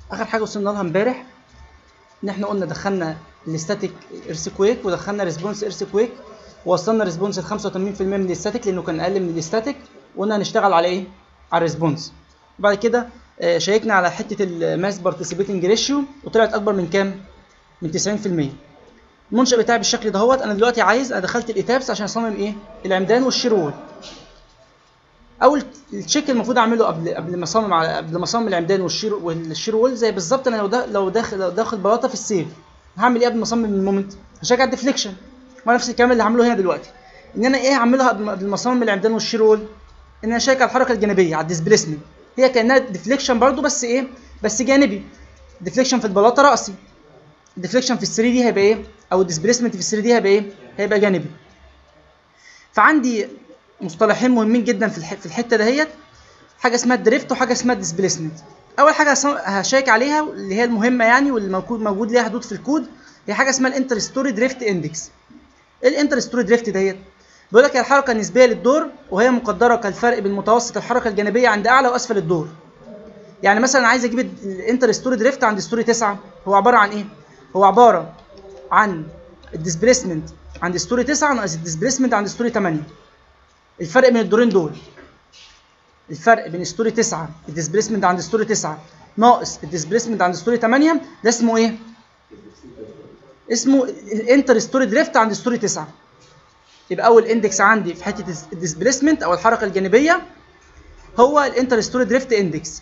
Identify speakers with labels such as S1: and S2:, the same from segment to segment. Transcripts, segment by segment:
S1: اخر حاجه وصلنا لها امبارح ان احنا قلنا دخلنا الاستاتيك ايرثكويك ودخلنا ريسبونس ايرثكويك ووصلنا ريسبونس ل 85% من الاستاتيك لانه كان اقل من الاستاتيك وقلنا هنشتغل على ايه؟ على الريسبونس وبعد كده آه، شيكنا على حته الماس بارتيسيبيتنج ريشيو وطلعت اكبر من كام؟ من 90% المنشأ بتاعي بالشكل دهوت انا دلوقتي عايز انا دخلت الايتابس عشان اصمم ايه؟ العمدان والشير وول اول التشيك المفروض اعمله قبل قبل ما اصمم على قبل ما اصمم العمدان والشير والشير وول زي بالظبط انا لو دا لو داخل لو داخل بلاطه في السيف هعمل ايه قبل ما اصمم المومنت؟ هشيك على الديفليكشن ونفس الكلام اللي هعمله هنا دلوقتي ان انا ايه هعملها قبل ما- قبل ما اصمم العمدان والشير وول ان انا اشيك على الحركه الجانبيه على الديسبيسمنت هي كانها ديفليكشن برضو بس ايه بس جانبي ديفليكشن في البلاطه راسي الديفليكشن في ال 3 دي هيبقى ايه او الديسبيسمنت في ال 3 دي هيبقى ايه هيبقى جانبي فعندي مصطلحين مهمين جدا في الح- في الحته دهيت حاجه اسمها الدريفت وحاجه اسمها الديسبيسمنت اول حاجه هص- هشيك عليها اللي هي المهمه يعني واللي موجود موجود ليها حدود في الكود هي حاجه اسمها الانتر ستوري دريفت اندكس ايه الانتر ستوري دريفت ديت بيقول لك هي الحركه النسبيه للدور وهي مقدره كالفرق بين متوسط الحركه الجانبيه عند اعلى واسفل الدور يعني مثلا عايز اجيب ال- الانتر ستوري دريفت عند ستوري 9 هو عباره عن ايه هو عباره عن الديسبيسمنت عند ستوري 9 ناقص الديسبيسمنت عند ستوري 8 الفرق بين الدورين دول الفرق بين ستوري 9 الديسبيسمنت عند ستوري 9 ناقص الديسبيسمنت عند ستوري 8 ده اسمه ايه اسمه الانتر ستوري دريفت عند ستوري 9 يبقى اول اندكس عندي في حته الديسبيسمنت او الحركه الجانبيه هو الانتر ستوري دريفت اندكس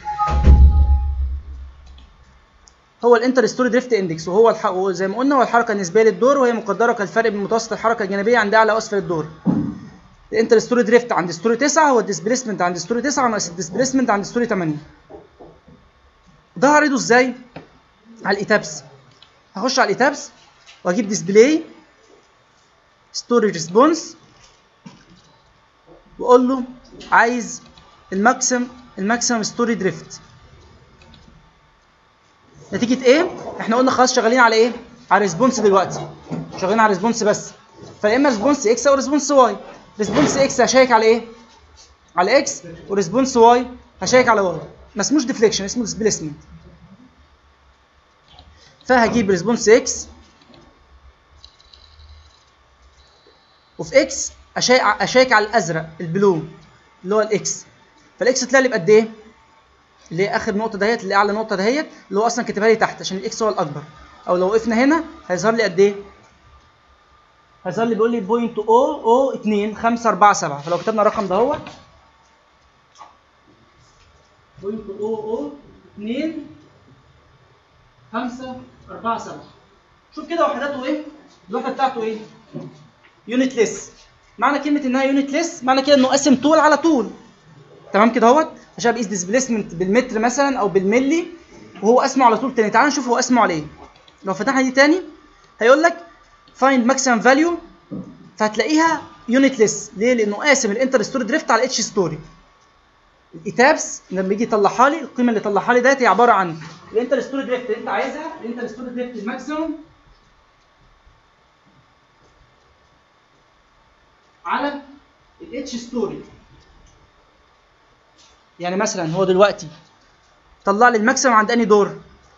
S1: هو الانتر ستوري دريفت اندكس وهو الح... وهو زي ما قلنا هو الحركه النسبيه للدور وهي مقدره كالفرق بين متوسط الحركه الجانبيه عند اعلى واسفل الدور الانتر ستوري دريفت عند ستوري 9 هو الديسبيسمنت عند ستوري 9 ناقص الديسبيسمنت عند ستوري 8 ده هعرضه ازاي على الايتابس هخش على الايتابس واجيب ديسبلاي ستوري ريسبونس واقول له عايز الماكسيم الماكسيمم ستوري دريفت نتيجه ايه احنا قلنا خلاص شغالين على ايه على ريسبونس دلوقتي شغالين على ريسبونس بس فيا اما ريسبونس اكس او ريسبونس واي ريسبونس اكس هشيك على ايه على اكس وريسبونس واي هشيك على واي ما اسموش ديفليكشن اسمه ديسبيسمنت فهجيب ريسبونس اكس وفي اكس اشيك اشيك على الازرق البلو اللي هو الاكس فالاكس طلع لي بقد ايه اللي هي اخر نقطه دهيت اللي اعلى نقطه دهيت اللي هو اصلا كاتبها لي تحت عشان الاكس هو الاكبر او لو وقفنا هنا هيظهر لي قد ايه هيظهر لي بيقول لي بوينت او او 2 5 4 7 فلو كتبنا الرقم ده هو بوينت او او 2 5 4 7 شوف كده وحداته ايه الوحده بتاعته ايه يونت ليس معنى كلمه انها يونت ليس معنى كده انه قاسم طول على طول تمام كده اهوت عشان بقيس ديسبيسمنت بالمتر مثلا او بالملي وهو قاسمه على طول تاني تعال نشوف هو قاسمه على ايه لو فتحنا دي تاني هيقول لك فايند ماكسيمم فاليو فهتلاقيها يونت ليس ليه لانه قاسم الانتر ستوري دريفت على اتش ستوري الايتابس لما يجي يطلعها لي القيمه اللي طلعها لي ديت هي عباره عن الانتر ستوري دريفت اللي انت عايزها الانتر ستوري دريفت الماكسيمم على الاتش ستوري يعني مثلا هو دلوقتي طلع لي الماكسيمم عند انهي دور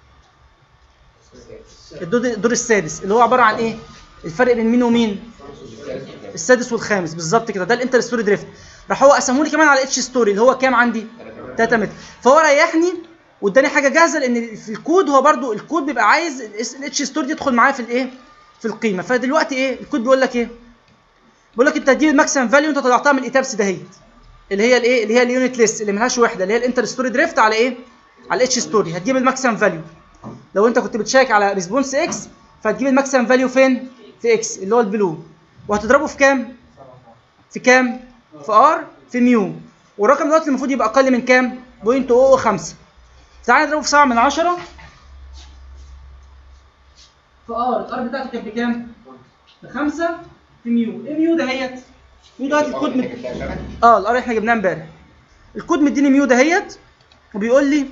S1: الدور الدور السادس اللي هو عباره عن ايه الفرق بين مين ومين السادس والخامس بالظبط كده ده الانتر ستوري دريفت راح هو قسمه لي كمان على اتش ستوري اللي هو كام عندي 3 متر فهو ريحني واداني حاجه جاهزه لان في الكود هو برده الكود بيبقى عايز الاتش ستوري دي تدخل معايا في الايه في القيمه فدلوقتي ايه الكود بيقول لك ايه بيقول لك انت هتجيب الماكسيمم فاليو انت طلعتها من الايتابس دهيت اللي هي الايه اللي هي اليونت ليست اللي ملهاش وحده اللي هي الانتر ستوري دريفت على ايه على الاتش ستوري هتجيب الماكسيمم فاليو لو انت كنت بتشيك على ريسبونس اكس فهتجيب الماكسيمم فاليو فين في اكس اللي هو البلو وهتضربه في كام في كام في ار في ميو والرقم دلوقتي المفروض يبقى اقل من كام بوينت او 5 تعالى نضربه في 7 من 10 في ار الار بتاعته كانت بكام ب 5 في ميو ايه ميو دهيت ميو دهيت الكود مد... اه الار احنا جبناه امبارح الكود مديني ميو دهيت وبيقول لي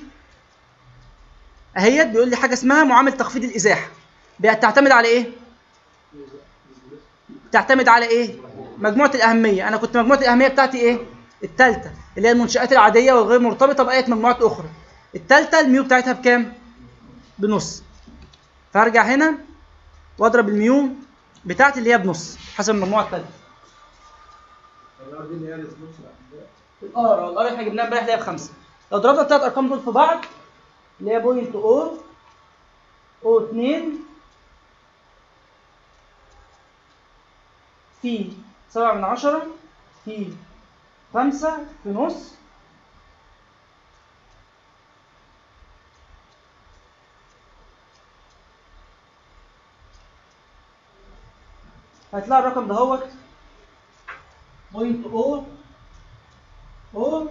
S1: اهيت بيقول لي حاجه اسمها معامل تخفيض الازاحه بتعتمد على ايه تعتمد على ايه مجموعه الاهميه انا كنت مجموعه الاهميه بتاعتي ايه الثالثه اللي هي المنشات العاديه والغير مرتبطه باي مجموعات اخرى التالتة الميو بتاعتها بكام بنص فارجع هنا واضرب الميو بتاعتي اللي هي بنص حسب المجموعه التالتة
S2: الار دي اللي هي الريسبونس الاحداث
S1: الار الار احنا جبناها امبارح اللي هي بخمسه لو ضربنا الثلاث ارقام دول في بعض اللي هي بوينت او او 2 في 7 من 10 في 5 في نص هيطلع الرقم ده هوت بوينت او او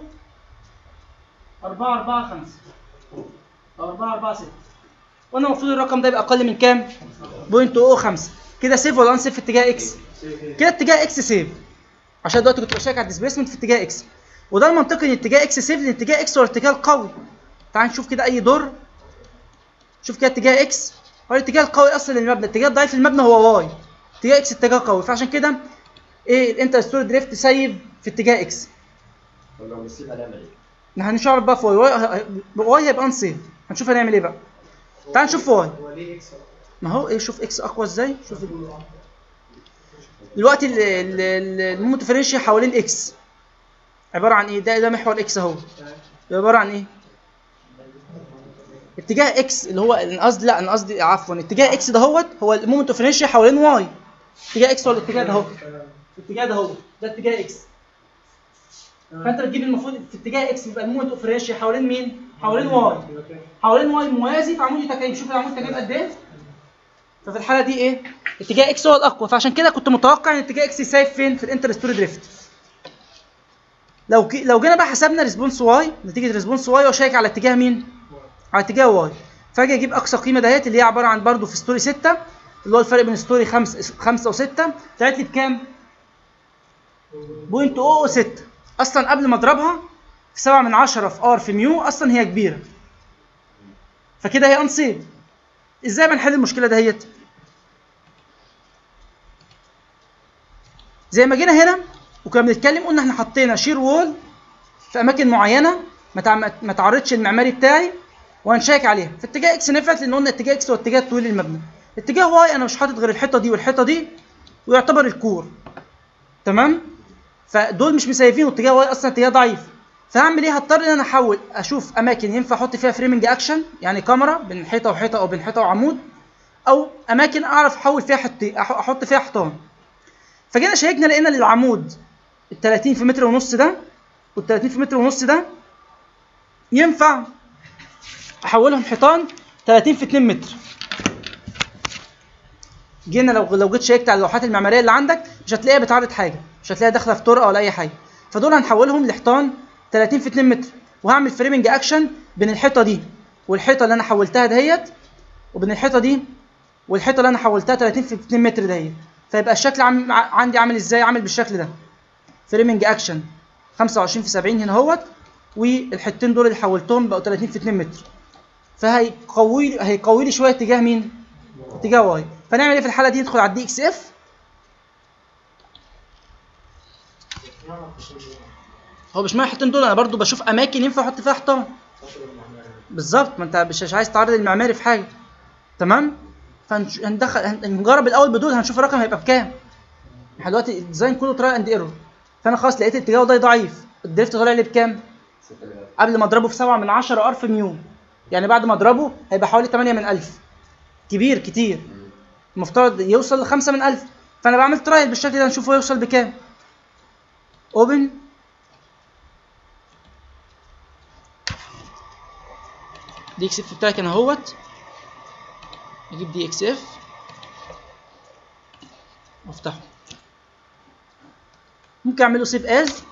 S1: 4 4 5 او 4 4 6 وانا المفروض الرقم ده يبقى اقل من كام؟ بوينت او 5 كده سيف ولا انسيف في اتجاه اكس؟ كده اتجاه اكس سيف عشان دلوقتي كنت بشيك على الديسبيسمنت في اتجاه اكس وده المنطقي ان اتجاه اكس سيف لان اتجاه اكس هو الاتجاه القوي تعال نشوف كده اي دور شوف كده اتجاه اكس هو الاتجاه القوي اصلا للمبنى الاتجاه الضعيف للمبنى هو واي اتجاه اكس اتجاه قوي فعشان كده ايه الانترستور دريفت سيف في اتجاه اكس
S3: طب لو نسيب هنعمل ايه؟
S1: احنا هنشعر بقى في واي واي, واي هيبقى انسيف هنشوف هنعمل ايه بقى تعال نشوف واي
S2: هو ليه اكس
S1: ما هو ايه شوف اكس اقوى ازاي شوف ال- دلوقتي ال- ال- ال- المومنت ديفرنشال حوالين اكس عباره عن ايه ده ده محور اكس اهو ده عباره عن ايه اتجاه اكس اللي هو أنا قصدي لا انا قصدي عفوا اتجاه اكس دهوت هو المومنت ديفرنشال حوالين واي اتجاه اكس هو الاتجاه ده اهو الاتجاه ده هو ده اتجاه اكس فانت بتجيب المفروض في اتجاه اكس يبقى المومنت ديفرنشال حوالين مين حوالين واي حوالين واي موازي في عمود تكعيب شوف العمود التكعيب قد ايه ففي الحاله دي ايه اتجاه اكس هو الاقوى فعشان كده كنت متوقع ان اتجاه اكس يسايف فين في الانترستوري دريفت لو ك... لو جينا بقى حسبنا ريسبونس واي نتيجه ريسبونس واي وشايك على اتجاه مين على اتجاه واي فاجي اجيب اقصى قيمه دهيت اللي هي عباره عن برضو في ستوري 6 اللي هو الفرق بين ستوري 5 5 و6 طلعت لي بكام بوينت او 6 اصلا قبل ما اضربها في 7 من 10 في ار في ميو اصلا هي كبيره فكده هي انسيب ازاي بنحل المشكله دهيت زي ما جينا هنا وكنا بنتكلم قلنا احنا حطينا شير وول في اماكن معينه ما تع- ما تعرضش المعماري بتاعي وهنشيك عليها في اتجاه اكس نفعت لان قلنا اتجاه اكس هو اتجاه طويل المبنى اتجاه واي انا مش حاطط غير الحيطه دي والحيطه دي ويعتبر الكور تمام فدول مش مسيفين واتجاه واي اصلا اتجاه ضعيف فهعمل ايه هضطر ان انا احول اشوف اماكن ينفع احط فيها فريمنج اكشن يعني كاميرا بين حيطه وحيطه او بين حيطه وعمود او اماكن اعرف احول فيها حط احط فيها حيطان فجينا شيكنا لقينا للعمود ال 30 في متر ونص ده وال 30 في متر ونص ده ينفع احولهم حيطان 30 في 2 متر جينا لو لو جيت شيكت على اللوحات المعماريه اللي عندك مش هتلاقيها بتعرض حاجه مش هتلاقيها داخله في طرقه ولا اي حاجه فدول هنحولهم لحيطان 30 في 2 متر وهعمل فريمنج اكشن بين الحيطه دي والحيطه اللي انا حولتها دهيت وبين الحيطه دي والحيطه اللي انا حولتها 30 في 2 متر دهيت فيبقى الشكل عم... ع- عندي عامل ازاي عامل بالشكل ده فريمنج اكشن 25 في 70 هنا اهوت والحتتين دول اللي حولتهم بقوا 30 في 2 متر فهيقوي لي هيقوي لي شويه اتجاه مين اتجاه واي فنعمل ايه في الحاله دي ندخل على الدي اكس اف هو مش معنى الحيطتين دول انا برضو بشوف اماكن ينفع احط فيها حيطان بالظبط ما انت مش مش عايز تعرض المعماري في حاجه تمام فهندخل هنجرب الاول بدول هنشوف الرقم هيبقى بكام احنا دلوقتي الديزاين كله تراي اند ايرور فانا خلاص لقيت الاتجاه ده ضعيف الدريفت طالع لي بكام قبل ما اضربه في 7 من 10 ار في ميو يعني بعد ما اضربه هيبقى حوالي 8 من 1000 كبير كتير المفترض يوصل ل 5 من 1000 فانا بعمل ترايل بالشكل ده نشوفه يوصل بكام اوبن دي اكس اف بتاعي كان اهوت اجيب دي اكس اف وافتحه ممكن اعمله سيف از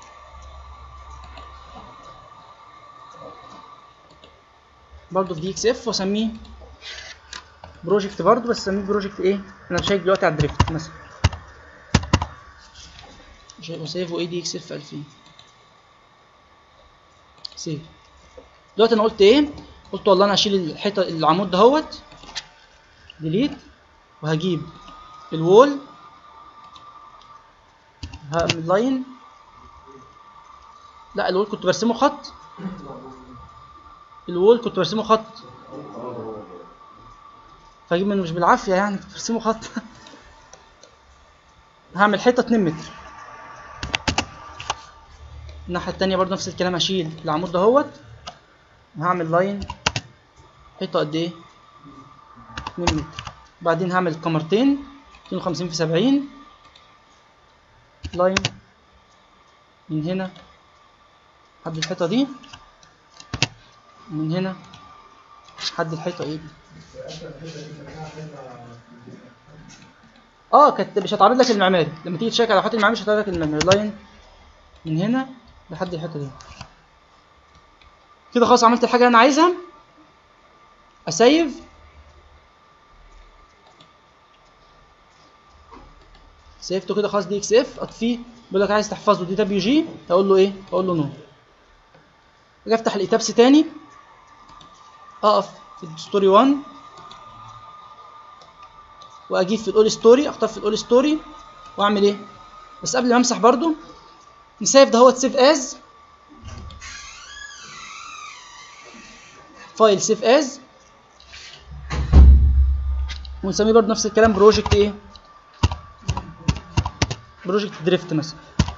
S1: برضه في دي اكس اف واسميه بروجكت برضه بس اسميه بروجكت ايه انا شايف دلوقتي على الدريفت مثلا شايف وسيفه ايه دي اكس اف 2000 سيف دلوقتي انا قلت ايه قلت والله انا هشيل الحيطه العمود دهوت ديليت وهجيب الوول هعمل لاين لا الوول كنت برسمه خط الوول كنت برسمه خط فاجيب منه مش بالعافيه يعني كنت برسمه خط هعمل حيطه 2 متر الناحيه التانية برضه نفس الكلام هشيل العمود دهوت وهعمل لاين حيطه قد ايه 2 متر بعدين هعمل كمرتين 250 في 70 لاين من هنا لحد الحيطه دي من هنا لحد الحيطه ايه دي اه كانت مش هتعرض لك المعماري لما تيجي تشيك على خط المعماري مش هتعرض لك المعماري لاين من هنا لحد الحته دي كده خلاص عملت الحاجه اللي انا عايزها اسيف سيفته كده خلاص دي اكس اف اطفيه بيقول لك عايز تحفظه دي دبليو جي اقول له ايه اقول له نو اجي افتح الايتابس تاني اقف في الستوري 1 واجيب في الاول ستوري اختار في الاول ستوري واعمل ايه بس قبل ما امسح برضو نسيف ده هو سيف از فايل سيف از ونسميه برضو نفس الكلام بروجكت ايه بروجكت دريفت مثلا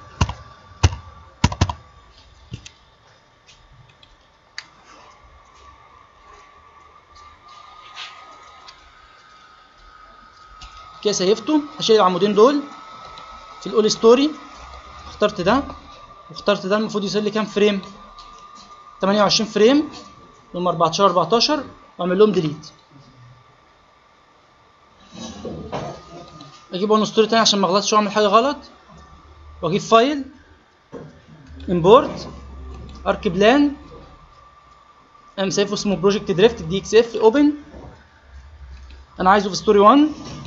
S1: كده سيفته هشيل العمودين دول في الاول ستوري اخترت ده واخترت ده المفروض يصير لي كام فريم 28 فريم هم 14 14 واعمل لهم ديليت اجيب اون ستوري تاني عشان ما اغلطش واعمل حاجه غلط واجيب فايل امبورت ارك بلان ام سيفه اسمه بروجكت دريفت دي اكس اف اوبن انا عايزه في ستوري 1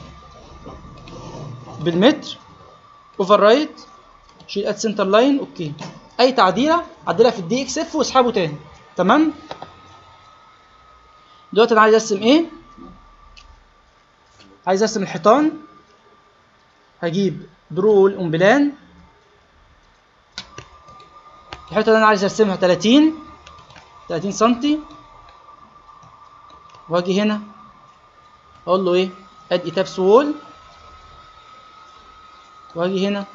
S1: بالمتر اوفر رايت شيل اد سنتر لاين اوكي اي تعديله عدلها في الدي اكس اف واسحبه تاني تمام دلوقتي انا عايز ارسم ايه عايز ارسم الحيطان هجيب درو اون بلان الحته اللي انا عايز ارسمها 30 30 سنتي واجي هنا اقول له ايه اد ايتابس وول واجي هنا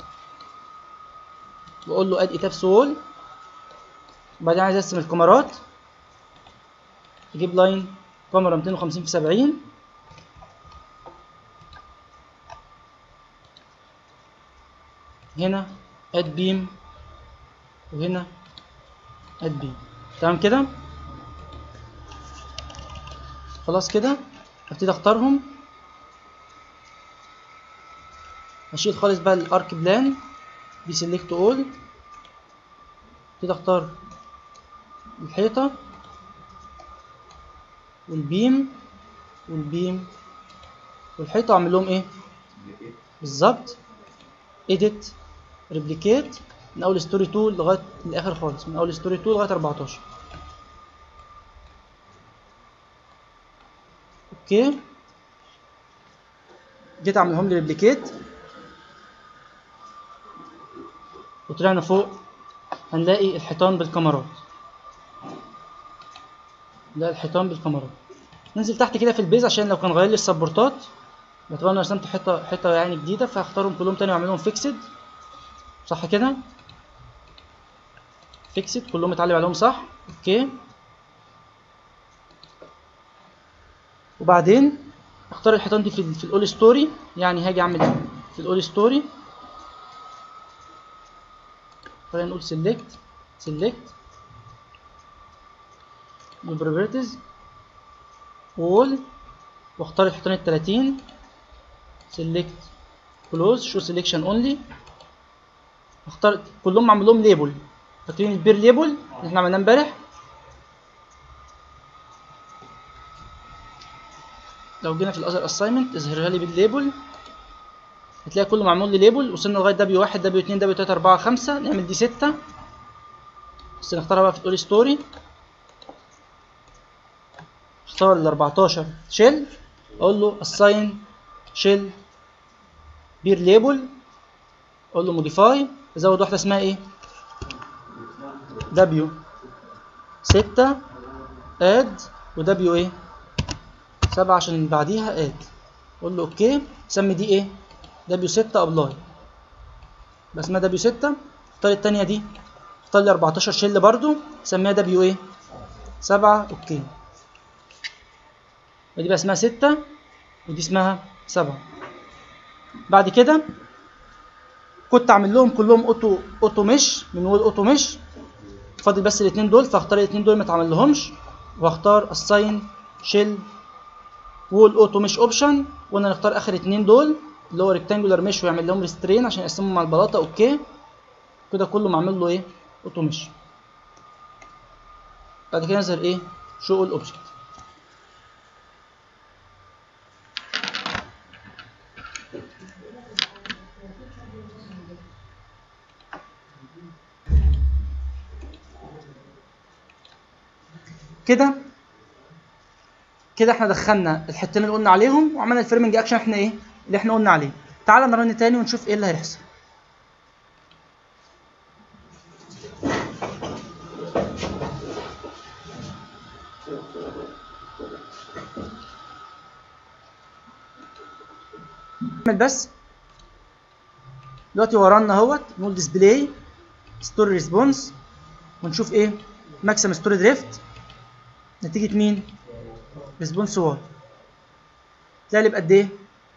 S1: واقول له اد ايتابس وول وبعدين عايز ارسم الكاميرات اجيب لاين كاميرا 250 في 70 هنا اد بيم وهنا اد بيم تمام كده خلاص كده ابتدي اختارهم هشيل خالص بقى الارك بلان دي سيلكت اول ابتدي اختار الحيطه والبيم والبيم والحيطه اعمل لهم ايه بالظبط edit replicate من اول ستوري 2 لغايه الاخر خالص من اول ستوري 2 لغايه 14 اوكي جيت اعملهم لي ريبليكيت وطلعنا فوق هنلاقي الحيطان بالكاميرات نلاقي الحيطان بالكاميرات ننزل تحت كده في البيز عشان لو كان غير لي السبورتات باعتبار انا رسمت حته حته يعني جديده فهختارهم كلهم تاني واعملهم فيكسد صح كده فيكسد كلهم اتعلم عليهم صح اوكي وبعدين اختار الحيطان دي في ال في الاول ستوري يعني هاجي اعمل في الاول ستوري خلينا نقول سيلكت سيلكت من بروبرتيز وول واختار الحيطان ال 30 سيلكت كلوز شو سيلكشن اونلي اختار كلهم معمول لهم ليبل فاكرين البير ليبل اللي احنا عملناه امبارح لو جينا في الاذر اساينمنت اظهرها لي بالليبل هتلاقي كله معمول لي ليبل وصلنا لغايه دبليو 1 دبليو 2 دبليو 3 4 5 نعمل دي 6 بس نختارها بقى في الاول ستوري اختار ال 14 شيل اقول له اساين شيل بير ليبل اقول له موديفاي ازود واحده اسمها ايه دبليو 6 اد ودبليو ايه سبعة عشان بعديها اد قول له اوكي سمي دي ايه دبليو 6 ابلاي بس اسمها دبليو 6 اختار التانية دي اختار لي 14 شيل برضو سميها دبليو ايه 7 اوكي ودي بقى اسمها 6 ودي اسمها 7 بعد كده كنت اعمل لهم كلهم اوتو اوتو مش من وول اوتو مش فاضل بس الاثنين دول فاختار الاثنين دول ما اتعمل لهمش واختار اساين شيل وول اوتو مش اوبشن وانا نختار اخر اتنين دول اللي هو ريكتانجولار مش ويعمل لهم ريسترين عشان يقسمهم مع البلاطه اوكي كده كله معمول له ايه اوتو مش بعد كده نظهر ايه شو اول اوبجكت كده كده احنا دخلنا الحتتين اللي قلنا عليهم وعملنا الفريمنج اكشن احنا ايه اللي احنا قلنا عليه تعالى نرن تاني ونشوف ايه اللي هيحصل نعمل بس دلوقتي ورانا اهوت نقول ديسبلاي ستوري ريسبونس ونشوف ايه ماكسيم ستوري دريفت نتيجة مين؟ ريسبونس واي تلاقي بقد ايه؟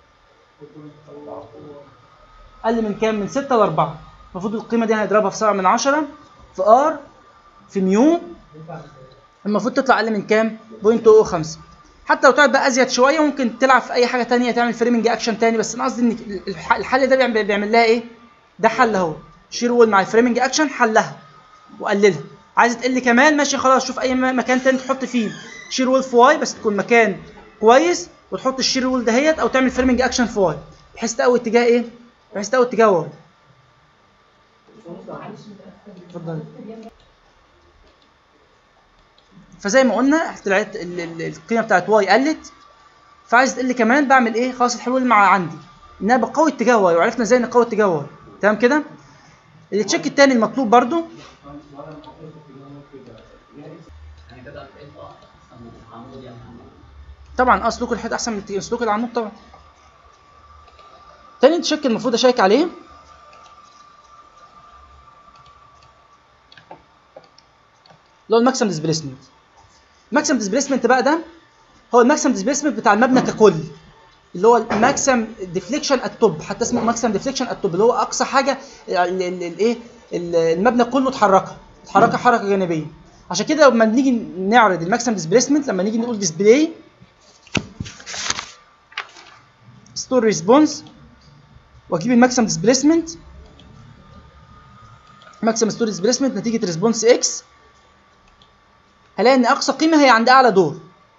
S1: قل من كام؟ من 6 ل 4 المفروض القيمة دي هنضربها في 7 من 10 في ار في ميو المفروض تطلع اقل من كام؟ 0.05 حتى لو تقعد بقى ازيد شويه ممكن تلعب في اي حاجه تانية تعمل فريمنج اكشن تاني بس انا قصدي ان الح- الحل ده بيعمل, بيعمل لها ايه؟ ده حل اهو شير وول مع الفريمنج اكشن حلها وقللها عايز تقل كمان ماشي خلاص شوف اي م- مكان تاني تحط فيه شير وول في واي بس تكون مكان كويس وتحط الشير وول دهيت او تعمل فريمنج اكشن في واي بحيث تقوي اتجاه ايه؟ بحيث تقوي اتجاه واي اتفضل فزي ما قلنا طلعت ال- ال- القيمه بتاعت واي قلت فعايز تقل كمان بعمل ايه خلاص الحلول مع عندي ان انا بقوي اتجاه واي وعرفنا ازاي نقوي اتجاه واي تمام كده التشيك التاني المطلوب برضو
S4: يعني كده بقيت اه احسن من العمود يعني
S1: طبعا اه سلوك الحيط احسن من سلوك العمود طبعا تاني تشيك المفروض اشيك عليه اللي هو الماكسيم ديسبيسمنت الماكسيم ديسبيسمنت بقى ده هو الماكسيم ديسبيسمنت بتاع المبنى ككل اللي هو الماكسيم ديفليكشن التوب حتى اسمه ماكسيم ديفليكشن التوب اللي هو اقصى حاجه الايه المبنى كله اتحركها اتحركها حركه جانبيه عشان كده لما نيجي نعرض الماكسيم ديسبيسمنت لما نيجي نقول ديسبلاي ستور ريسبونس واجيب الماكسيم ديسبيسمنت ماكسيم ستور ديسبيسمنت نتيجه ريسبونس اكس هلاقي ان اقصى قيمه هي عند اعلى دور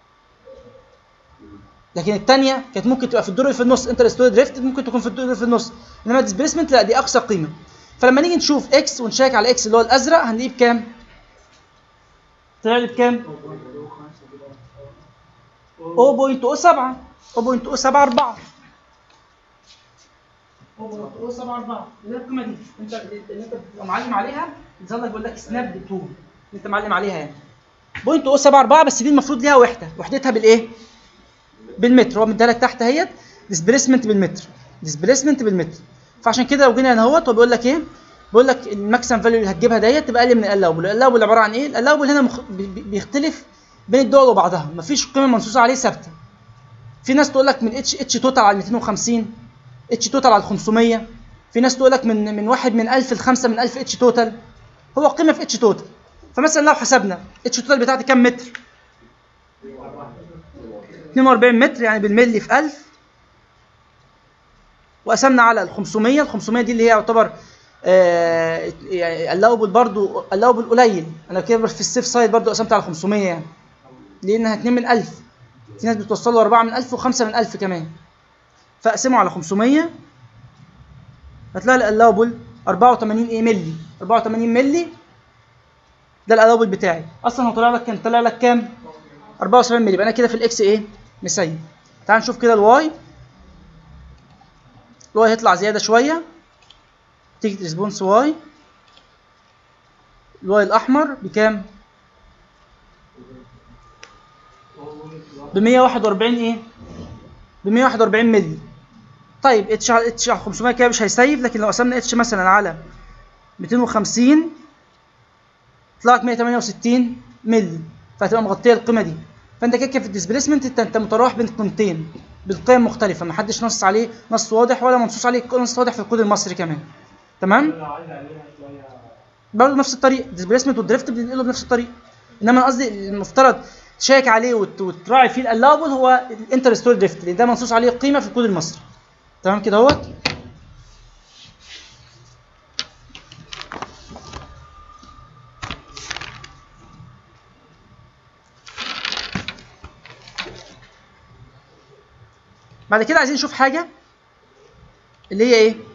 S1: لكن الثانيه كانت ممكن تبقى في الدور اللي في النص انتر ستوري دريفت ممكن تكون في الدور اللي في النص انما الديسبيسمنت لا دي اقصى قيمه فلما نيجي نشوف اكس ونشيك على اكس اللي هو الازرق هنلاقيه بكام؟ طلع لي بكام؟ 0.07 0.074 0.074 اللي هي القيمه دي انت اللي انت بتبقى معلم عليها يظهر لك بيقول لك سناب تول انت معلم عليها يعني 0.074 بس دي المفروض ليها وحده وحدتها بالايه؟ بالمتر هو مديها لك تحت اهيت ديسبيسمنت بالمتر ديسبيسمنت بالمتر فعشان كده لو جينا هنا اهوت هو بيقول لك ايه؟ بيقول لك الماكسيمم فاليو اللي هتجيبها ديت تبقى اقل من الالاوبل، الالاوبل عباره عن ايه؟ الالاوبل هنا مخ... بي- بي- بيختلف بين الدول وبعضها، مفيش قيمه منصوصه عليه ثابته. في ناس تقول لك من اتش اتش توتال على 250 اتش توتال على 500 في ناس تقول لك من من واحد من 1000 ل 5 من 1000 اتش توتال هو قيمه في اتش توتال فمثلا لو حسبنا اتش توتال بتاعتي كام متر؟ 42 متر يعني بالملي في 1000 وقسمنا على ال 500 ال 500 دي اللي هي يعتبر آه يعني الاوبل برضو الاوبل قليل انا كده في السيف سايد برضو قسمت على 500 يعني لانها 2 من 1000 في ناس بتوصلوا 4 من 1000 و5 من 1000 كمان فاقسمه على 500 هتلاقي الالاوبل 84 ايه ملي 84 ملي ده الالاوبل بتاعي اصلا هو طلع لك كان طلع لك كام 74 ملي يبقى انا كده في الاكس ايه مسيب تعال نشوف كده الواي الواي هيطلع زياده شويه تيجي ريسبونس واي الواي الاحمر بكام ب 141 ايه ب 141 مللي طيب اتش على اتش على 500 كده مش هيسيف لكن لو قسمنا اتش مثلا على 250 طلعت 168 مللي فهتبقى مغطيه القيمه دي فانت كده كده في الديسبيسمنت انت انت متراوح بين قيمتين بالقيم مختلفه ما حدش نص عليه نص واضح ولا منصوص عليه نص واضح في الكود المصري كمان تمام
S2: لو عايز عليها شويه
S1: برضه نفس الطريقه الديسبيسمنت والدريفت بننقله بنفس الطريقه انما انا قصدي المفترض تشيك عليه وت- وتراعي فيه الالابل هو الانتر ستوري دريفت لان ده منصوص عليه قيمه في الكود المصري تمام كده اهوت بعد كده عايزين نشوف حاجه اللي هي ايه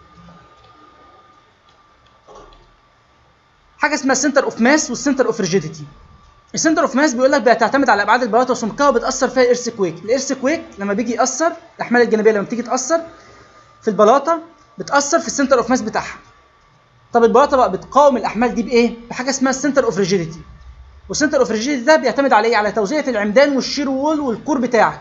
S1: حاجه اسمها السنتر اوف ماس والسنتر اوف ريجيديتي السنتر اوف ماس بيقول لك بتعتمد على ابعاد البلاطه وسمكها وبتاثر فيها الايرث كويك الايرث كويك لما بيجي ياثر الاحمال الجانبيه لما بتيجي تاثر في البلاطه بتاثر في السنتر اوف ماس بتاعها طب البلاطه بقى بتقاوم الاحمال دي بايه بحاجه اسمها السنتر اوف ريجيديتي والسنتر اوف ريجيديتي ده بيعتمد على ايه على توزيع العمدان والشير وول والكور بتاعك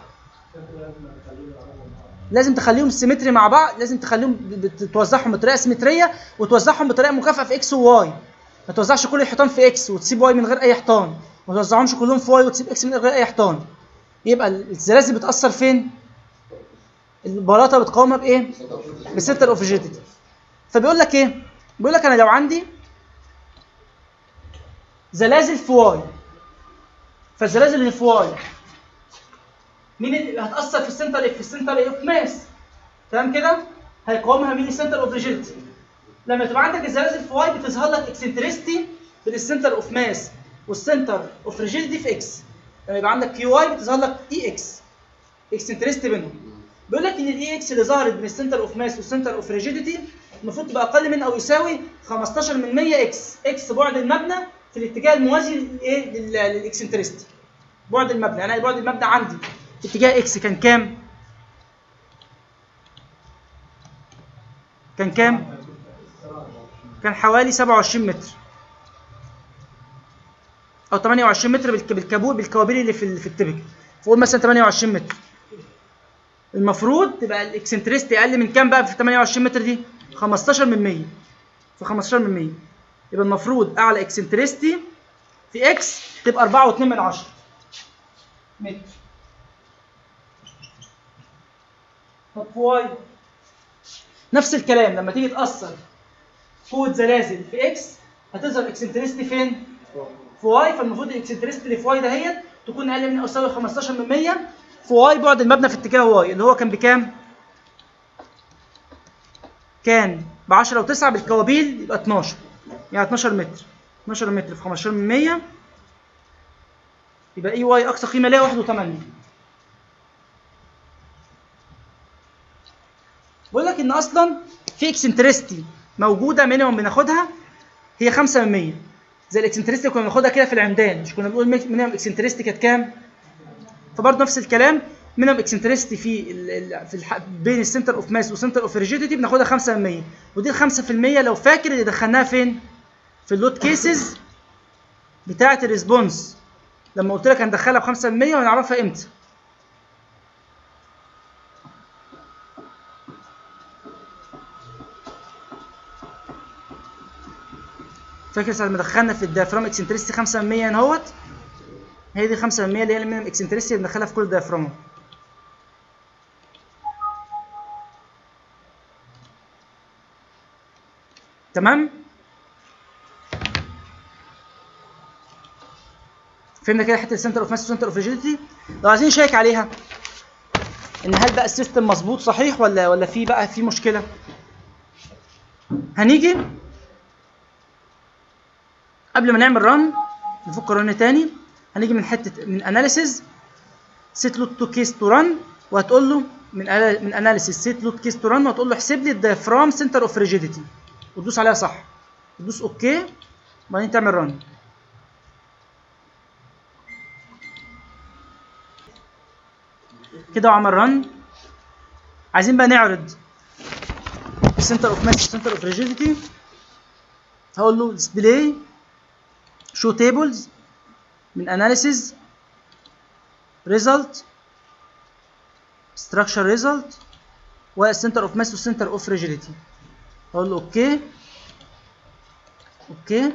S1: لازم تخليهم سيمتري مع بعض لازم تخليهم بت- توزعهم بطريقه سيمتريه وتوزعهم بطريقه مكافئه في اكس وواي ما توزعش كل الحيطان في اكس وتسيب واي من غير اي حيطان ما توزعهمش كلهم في واي وتسيب اكس من غير اي حيطان يبقى الزلازل بتاثر فين البلاطه بتقاومها بايه بالسنتر اوف ريجيديتي فبيقول لك ايه بيقول لك انا لو عندي زلازل في واي فالزلازل اللي في واي مين اللي هتاثر في السنتر في السنتر اوف ماس تمام كده هيقاومها مين السنتر اوف ريجيديتي لما تبقى عندك الزلازل في واي بتظهر لك اكسنتريستي بين السنتر اوف ماس والسنتر اوف ريجيديتي في اكس لما يبقى عندك كيو واي بتظهر لك اي اكس اكسنتريستي بينهم بيقول لك ان الاي اكس اللي ظهرت بين السنتر اوف ماس والسنتر اوف ريجيديتي المفروض تبقى اقل من او يساوي 15 من 100 اكس اكس بعد المبنى في الاتجاه الموازي للايه لل- للاكسنتريستي بعد المبنى يعني أنا بعد المبنى عندي في اتجاه اكس كان كام كان كام كان حوالي 27 متر او 28 متر بالك- بالكابول بالكوابيل اللي في ال- في التبك فقول مثلا 28 متر المفروض تبقى الاكسنتريستي اقل من كام بقى في 28 متر دي 15 من 100 في 15 من 100 يبقى المفروض اعلى اكسنتريستي في اكس تبقى 4.2 من 10 متر طب في واي نفس الكلام لما تيجي تاثر قوه زلازل في اكس هتظهر اكسنتريستي فين في واي فالمفروض الاكسنتريستي اللي في واي دهيت تكون اقل من او يساوي 15 من 100 في واي بعد المبنى في اتجاه واي اللي هو كان بكام كان ب 10 و9 بالكوابيل يبقى 12 يعني 12 متر 12 متر في 15 من 100 يبقى اي واي اقصى قيمه ليها 1.8 بقول لك ان اصلا في اكسنتريستي موجوده مينيمم بناخدها هي 5 من 100 زي الاكسنتريستي اللي كنا بناخدها كده في العمدان مش كنا بنقول مينيمم اكسنتريستي كانت كام فبرضه نفس الكلام مينيمم اكسنتريستي في ال ال في الح... بين السنتر اوف ماس والسنتر اوف ريجيديتي بناخدها 5 من 100 ودي ال 5% لو فاكر اللي دخلناها فين في اللود كيسز بتاعه الريسبونس لما قلت لك هندخلها ب 5% وهنعرفها امتى فاكر ساعة ما دخلنا في الديافرام اكسنتريستي 5% هنا اهوت هي دي 5% اللي هي المينيمم اكسنتريستي اللي بندخلها في كل ديافرام تمام فهمنا كده حته السنتر اوف ماس والسنتر اوف ريجيديتي لو عايزين نشيك عليها ان هل بقى السيستم مظبوط صحيح ولا ولا في بقى في مشكله هنيجي قبل ما نعمل رن نفك رن تاني هنيجي من حته من اناليسيز سيت لود تو كيس تو رن وهتقول له من أنا- من اناليسيز سيت لود كيس تو رن وهتقول له احسب لي الديافرام سنتر اوف ريجيديتي وتدوس عليها صح تدوس اوكي وبعدين تعمل رن كده وعمل رن عايزين بقى نعرض السنتر اوف ماس والسنتر اوف ريجيديتي هقول له ديسبلاي شو تيبلز من اناليسيز ريزلت ستراكشر ريزلت والسنتر اوف ماس والسنتر اوف ريجيديتي اقول له اوكي اوكي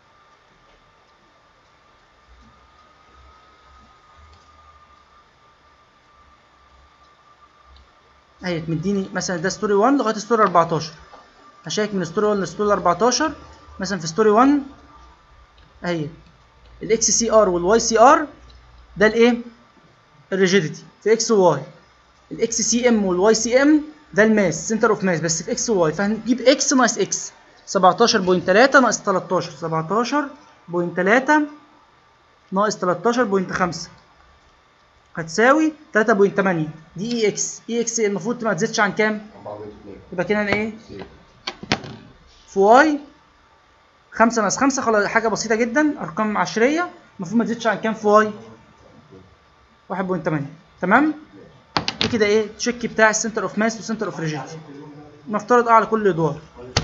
S1: اهي مديني مثلا ده ستوري 1 لغايه ستوري 14 هشيك من ستوري 1 لستوري 14 مثلا في ستوري 1 اهي الاكس سي ار والواي سي ار ده الايه الريجيديتي في اكس وواي الاكس سي ام والواي سي ام ده الماس سنتر اوف ماس بس في اكس وواي فهنجيب اكس ناقص اكس 17.3 ناقص 13 17.3 ناقص 13.5 هتساوي 3.8 دي اي اكس اي اكس المفروض ما تزيدش عن كام
S3: 4.2
S1: يبقى كده انا ايه
S3: زيرو.
S1: في واي 5 ناقص 5 خلاص حاجه بسيطه جدا ارقام عشريه المفروض ما تزيدش عن كام في واي 1.8 تمام دي كده ايه تشيك بتاع السنتر اوف ماس والسنتر اوف ريجيديتي نفترض اه على كل ادوار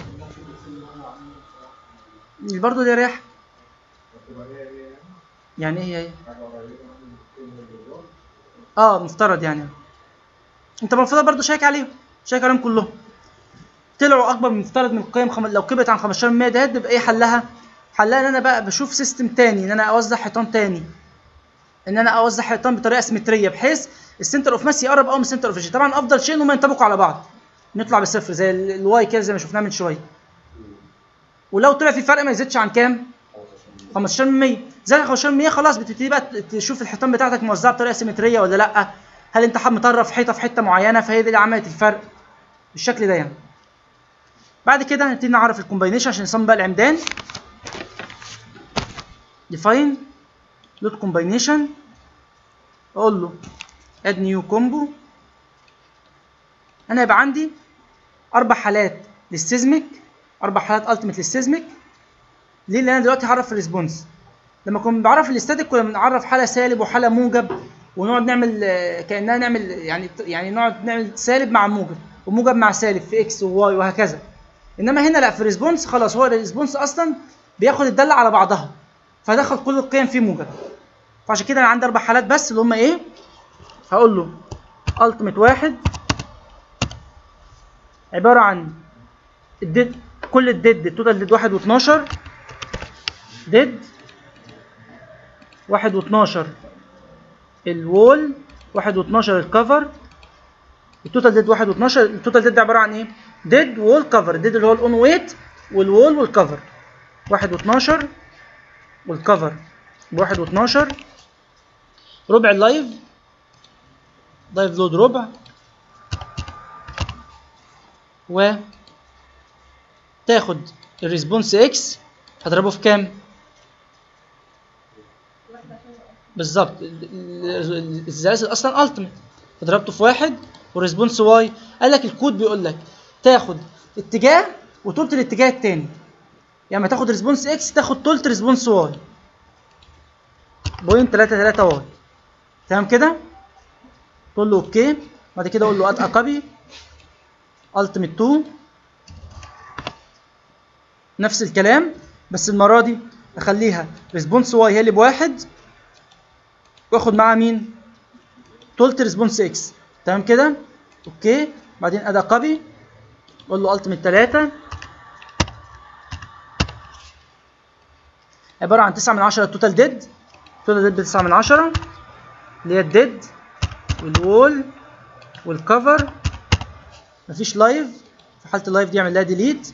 S1: برضه دي ريح يعني ايه هي اه مفترض يعني انت المفروض برضه شايك عليهم شايك عليهم كلهم طلعوا اكبر من المفترض من القيم خم... لو كبرت عن 15% ديت بيبقى ايه حلها حلها ان انا بقى بشوف سيستم تاني ان انا اوزع حيطان تاني ان انا اوزع حيطان بطريقه سيمتريه بحيث السنتر اوف ماس يقرب قوي من السنتر اوف طبعا افضل شيء ان هم ينطبقوا على بعض نطلع بصفر زي ال- الواي كده زي ما شفناه من شويه ولو طلع في فرق ما يزيدش عن كام 15% زي 15% خلاص بتبتدي بقى تشوف الحيطان بتاعتك موزعه بطريقه سيمتريه ولا لا هل انت حاب مطرف حيطه في حته معينه فهي دي اللي عملت الفرق بالشكل ده يعني بعد كده هنبتدي نعرف الكومباينيشن عشان نصمم بقى العمدان define load combination اقول له add new combo انا يبقى عندي اربع حالات للسيزميك اربع حالات التيميت للسيزميك ليه لان انا دلوقتي هعرف الريسبونس لما كنا بعرف الاستاتيك كنا بنعرف حاله سالب وحاله موجب ونقعد نعمل آه، كاننا نعمل يعني يعني نقعد نعمل سالب مع موجب وموجب مع سالب في اكس وواي وهكذا انما هنا لا في الريسبونس خلاص هو الريسبونس اصلا بياخد الداله على بعضها فدخل كل القيم فيه موجب فعشان كده انا عندي اربع حالات بس اللي هم ايه هقول له التيميت واحد عباره عن الديد كل الديد التوتال ديد واحد واتناشر ديد واحد واتناشر الوول واحد واتناشر الكفر التوتال ديد واحد واتناشر التوتال ديد عباره عن ايه؟ ديد وول كفر الديد اللي هو الاون ويت والوول والكفر واحد واتناشر والكفر بواحد واتناشر ربع اللايف لايف لود ربع و تاخد الريسبونس اكس هضربه في كام؟ بالظبط ال- ال- الزلازل اصلا التيميت فضربته في واحد والريسبونس واي قال لك الكود بيقول لك تاخد اتجاه وتلت الاتجاه التاني يعني لما تاخد ريسبونس اكس تاخد تلت ريسبونس واي بوينت 3 3 واي تمام كده تقول له اوكي بعد كده اقول له اد كوبي التيميت 2 نفس الكلام بس المره دي اخليها ريسبونس واي هي اللي بواحد واخد معاها مين تلت ريسبونس اكس تمام كده اوكي بعدين ادى كوبي اقول له التيميت 3 عباره عن 9 من 10 التوتال ديد التوتال ديد ب 9 من 10 اللي هي الديد والوول والكفر مفيش لايف في حاله اللايف دي اعمل لها ديليت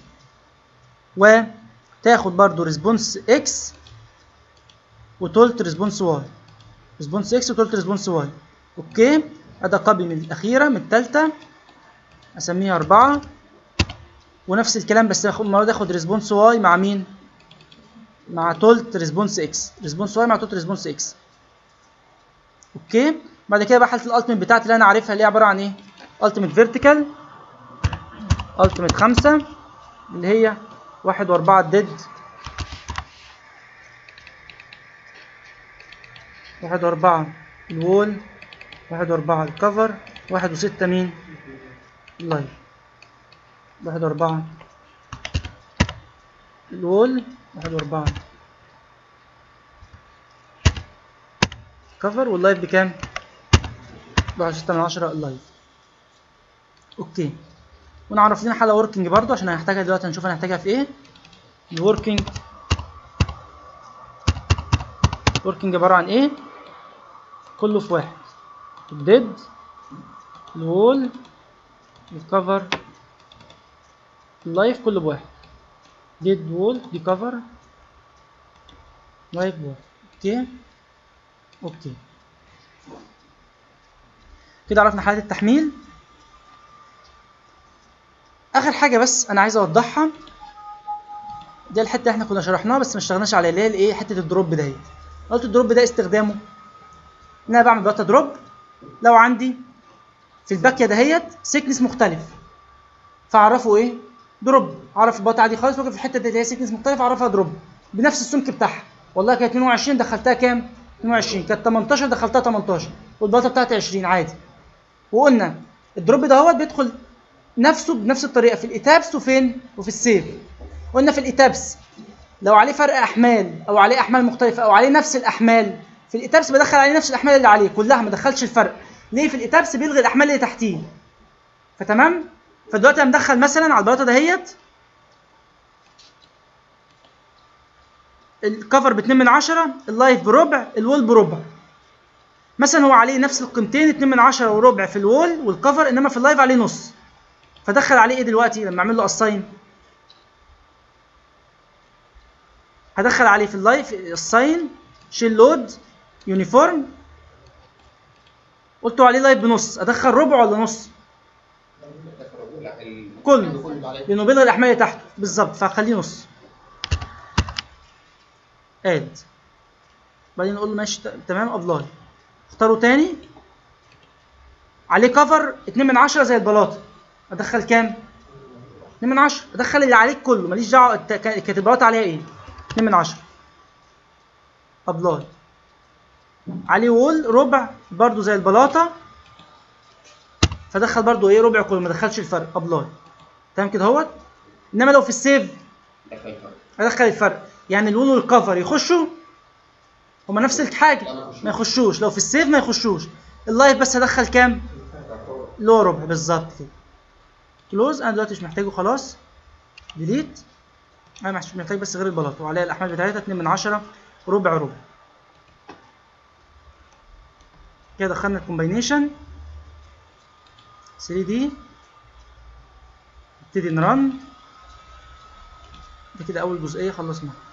S1: وتاخد برضو ريسبونس اكس وتلت ريسبونس واي ريسبونس اكس وتلت ريسبونس واي اوكي ادي كوبي من الاخيره من الثالثه اسميها أربعة ونفس الكلام بس هاخد- المره دي اخد ريسبونس واي مع مين مع تلت ريسبونس اكس ريسبونس واي مع تلت ريسبونس اكس اوكي بعد كده بقى حاله الالتيميت بتاعتي اللي انا عارفها اللي هي عباره عن ايه التيميت فيرتيكال التيميت خمسة اللي هي واحد واربعة ديد واحد واربعة الوول واحد واربعة الكفر واحد وستة مين اللايف واحد واربعة الوول واحد واربعة كفر واللايف بكام بقى 6 من 10 اللايف اوكي ونعرف لنا حاله وركينج برضو عشان هنحتاجها دلوقتي هنشوف هنحتاجها في ايه الوركينج وركينج عباره عن ايه كله في واحد الديد الوول الكفر اللايف كله بواحد ديد وول دي كفر لايف بواحد اوكي اوكي كده عرفنا حالات التحميل اخر حاجه بس انا عايز اوضحها دي الحته اللي احنا كنا شرحناها بس ما اشتغلناش عليها اللي هي الايه حته الدروب دهيت قلت الدروب ده استخدامه ان انا بعمل داتا دروب لو عندي في الباكيه دهيت سيكنس مختلف فاعرفه ايه دروب اعرف الباط عادي خالص واجي في الحته دي اللي هي سيكنس مختلف اعرفها دروب بنفس السمك بتاعها والله كانت 22 دخلتها كام 22 كانت 18 دخلتها 18 والباطه بتاعتي 20 عادي وقلنا الدروب ده هو بيدخل نفسه بنفس الطريقه في الايتابس وفين وفي السيف قلنا في الايتابس لو عليه فرق احمال او عليه احمال مختلفه او عليه نفس الاحمال في الايتابس بدخل عليه نفس الاحمال اللي عليه كلها ما دخلش الفرق ليه في الايتابس بيلغي الاحمال اللي تحتيه فتمام فدلوقتي انا مدخل مثلا على البلاطه دهيت الكفر ب 2 من 10 اللايف بربع الوول بربع مثلا هو عليه نفس القيمتين 2 من 10 وربع في الوول والكفر انما في اللايف عليه نص فدخل عليه ايه دلوقتي لما اعمل له اساين هدخل عليه في اللايف الساين شيل لود يونيفورم قلت عليه لايف بنص ادخل ربع ولا نص كله لانه بيلغي الاحمال اللي تحته بالظبط فهخليه نص اد بعدين نقول له ماشي ت- تمام ابلاي اختاره تاني عليه كفر 2 من 10 زي البلاطه ادخل كام 2 من 10 ادخل اللي عليك كله ماليش دعوه الت- كا- كانت البلاطه عليها ايه 2 من 10 ابلاي عليه وول ربع برضو زي البلاطه فدخل برضو ايه ربع كله ما دخلش الفرق ابلاي تمام كده اهوت انما لو في السيف ادخل الفرق يعني الوول والكفر يخشوا هما نفس الحاجه ما يخشوش لو في السيف ما يخشوش اللايف بس هدخل كام اللي هو ربع بالظبط كده كلوز انا دلوقتي مش محتاجه خلاص ديليت انا مش محتاج بس غير البلاطه وعليها الاحمال بتاعتها 2 من 10 ربع ربع كده دخلنا الكومباينيشن 3 دي نبتدي نرن ده كده اول جزئيه خلصنا